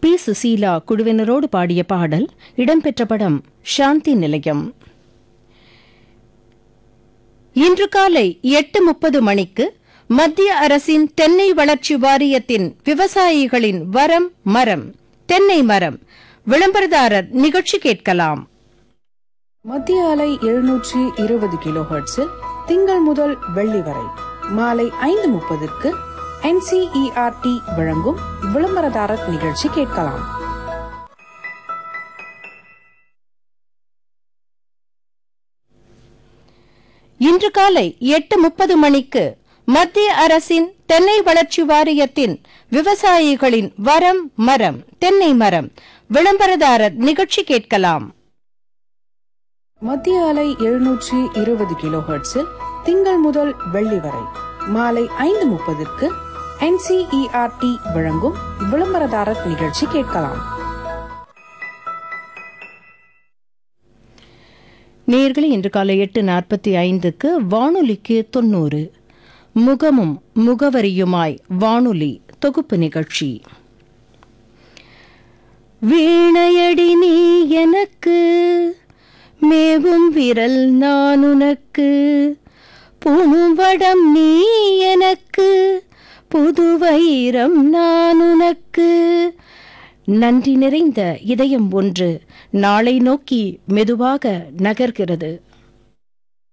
B Susheela குழுவினரோடு பாடிய பாடல் இடம்பெற்ற படம் சாந்தி நிலையம் இன்று காலை எட்டு முப்பது மணிக்கு மத்திய அரசின் தென்னை வளர்ச்சி வாரியத்தின் விவசாயிகளின் வரம் மரம் தென்னை மரம் விளம்பரதாரர் நிகழ்ச்சி கேட்கலாம் மத்திய அலை எழுநூற்றி இருபது கிலோ ஹெர்ட்ஸில் திங்கள் முதல் வெள்ளி வரை மாலை ஐந்து முப்பதுக்கு என்சிஇஆர்டி வழங்கும் விளம்பரதாரர் நிகழ்ச்சி கேட்கலாம் இன்று காலை எட்டு முப்பது மணிக்கு மத்திய அரசின் தென்னை வளர்ச்சி வாரியத்தின் விவசாயிகளின் வரம் மரம் தென்னை மரம் விளம்பரதாரர் நிகழ்ச்சி கேட்கலாம் மத்திய அலை எழுநூற்றி இருபது கிலோ ஹெர்ட்ஸில் திங்கள் முதல் வெள்ளி வரை மாலை ஐந்து முப்பதுக்கு என்சிஇஆர்டி வழங்கும் விளம்பரதாரர் நிகழ்ச்சி கேட்கலாம் நேயர்களே இன்று காலை எட்டு நாற்பத்தி ஐந்துக்கு வானொலிக்கு தொன்னூறு முகமும் முகவரியுமாய் வானொலி தொகுப்பு நிகழ்ச்சி வீணையடி நீ எனக்கு மேவும் விரல் நான் உனக்கு புணும் வடம் நீ எனக்கு புது வைரம் நான் உனக்கு நன்றி நிறைந்த இதயம் ஒன்று நாளை நோக்கி மெதுவாக நகர்கிறது